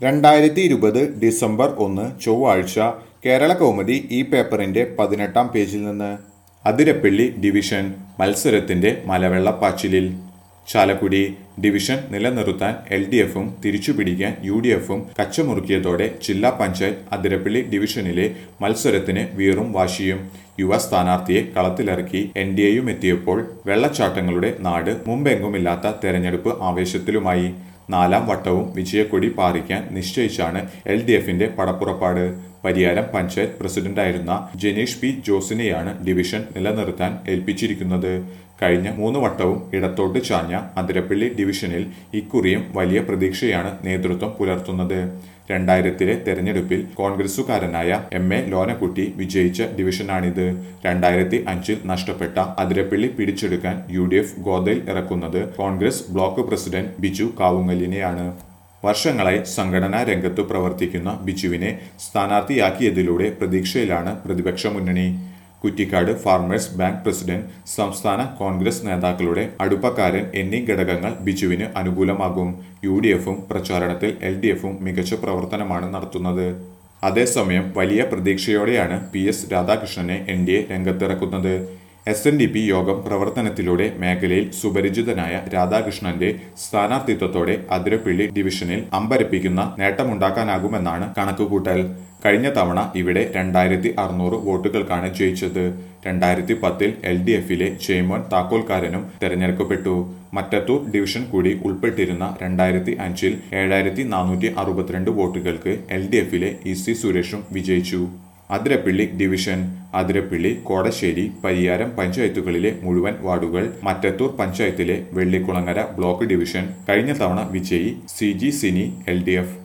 രണ്ടായിരത്തി ഇരുപത് ഡിസംബർ ഒന്ന് ചൊവ്വാഴ്ച കേരള കൗമുദി ഈ പേപ്പറിന്റെ പതിനെട്ടാം പേജിൽ നിന്ന് അതിരപ്പള്ളി ഡിവിഷൻ മത്സരത്തിന്റെ മലവെള്ളപ്പാച്ചിലിൽ ചാലക്കുടി ഡിവിഷൻ നിലനിർത്താൻ എൽ ഡി എഫും തിരിച്ചുപിടിക്കാൻ യു ഡി എഫും കച്ചമുറുക്കിയതോടെ ജില്ലാ പഞ്ചായത്ത് അതിരപ്പള്ളി ഡിവിഷനിലെ മത്സരത്തിന് വീറും വാശിയും യുവ സ്ഥാനാർത്ഥിയെ കളത്തിലിറക്കി എൻ ഡി എയും എത്തിയപ്പോൾ വെള്ളച്ചാട്ടങ്ങളുടെ നാട് മുമ്പെങ്ങുമില്ലാത്ത തെരഞ്ഞെടുപ്പ് ആവേശത്തിലുമായി നാലാം വട്ടവും വിജയക്കൊടി പാറിക്കാൻ നിശ്ചയിച്ചാണ് എൽ ഡി എഫിന്റെ പടപ്പുറപ്പാട് പരിയാരം പഞ്ചായത്ത് പ്രസിഡന്റായിരുന്ന ജനീഷ് പി ജോസിനെയാണ് ഡിവിഷൻ നിലനിർത്താൻ ഏൽപ്പിച്ചിരിക്കുന്നത് കഴിഞ്ഞ മൂന്ന് വട്ടവും ഇടത്തോട്ട് ചാഞ്ഞ അതിരപ്പള്ളി ഡിവിഷനിൽ ഇക്കുറിയും വലിയ പ്രതീക്ഷയാണ് നേതൃത്വം പുലർത്തുന്നത് രണ്ടായിരത്തിലെ തെരഞ്ഞെടുപ്പിൽ കോൺഗ്രസുകാരനായ എം എ ലോനക്കുട്ടി വിജയിച്ച ഡിവിഷനാണിത് രണ്ടായിരത്തി അഞ്ചിൽ നഷ്ടപ്പെട്ട അതിരപ്പള്ളി പിടിച്ചെടുക്കാൻ യു ഡി എഫ് ഗോതയിൽ ഇറക്കുന്നത് കോൺഗ്രസ് ബ്ലോക്ക് പ്രസിഡന്റ് ബിജു കാവുങ്ങലിനെയാണ് വർഷങ്ങളായി സംഘടനാ രംഗത്തു പ്രവർത്തിക്കുന്ന ബിജുവിനെ സ്ഥാനാർത്ഥിയാക്കിയതിലൂടെ പ്രതീക്ഷയിലാണ് പ്രതിപക്ഷ മുന്നണി കുറ്റിക്കാട് ഫാർമേഴ്സ് ബാങ്ക് പ്രസിഡന്റ് സംസ്ഥാന കോൺഗ്രസ് നേതാക്കളുടെ അടുപ്പക്കാരൻ എന്നീ ഘടകങ്ങൾ ബിജുവിന് അനുകൂലമാകും യു ഡി എഫും പ്രചാരണത്തിൽ എൽ ഡി എഫും മികച്ച പ്രവർത്തനമാണ് നടത്തുന്നത് അതേസമയം വലിയ പ്രതീക്ഷയോടെയാണ് പി എസ് രാധാകൃഷ്ണനെ എൻ ഡി എ രംഗത്തിറക്കുന്നത് എസ് എൻ ഡി പി യോഗം പ്രവർത്തനത്തിലൂടെ മേഖലയിൽ സുപരിചിതനായ രാധാകൃഷ്ണന്റെ സ്ഥാനാർത്ഥിത്വത്തോടെ അതിരപ്പള്ളി ഡിവിഷനിൽ അമ്പരപ്പിക്കുന്ന നേട്ടമുണ്ടാക്കാനാകുമെന്നാണ് കണക്കുകൂട്ടൽ കഴിഞ്ഞ തവണ ഇവിടെ രണ്ടായിരത്തി അറുന്നൂറ് വോട്ടുകൾക്കാണ് ജയിച്ചത് രണ്ടായിരത്തി പത്തിൽ എൽ ഡി എഫിലെ ജെയ്മോൻ താക്കോൽക്കാരനും തെരഞ്ഞെടുക്കപ്പെട്ടു മറ്റത്തൂർ ഡിവിഷൻ കൂടി ഉൾപ്പെട്ടിരുന്ന രണ്ടായിരത്തി അഞ്ചിൽ ഏഴായിരത്തി നാനൂറ്റി അറുപത്തിരണ്ട് വോട്ടുകൾക്ക് എൽ ഡി എഫിലെ ഇ സി സുരേഷും വിജയിച്ചു അതിരപ്പള്ളി ഡിവിഷൻ അതിരപ്പള്ളി കോടശ്ശേരി പരിയാരം പഞ്ചായത്തുകളിലെ മുഴുവൻ വാർഡുകൾ മറ്റത്തൂർ പഞ്ചായത്തിലെ വെള്ളിക്കുളങ്ങര ബ്ലോക്ക് ഡിവിഷൻ കഴിഞ്ഞ തവണ വിജയി C G Sini L D F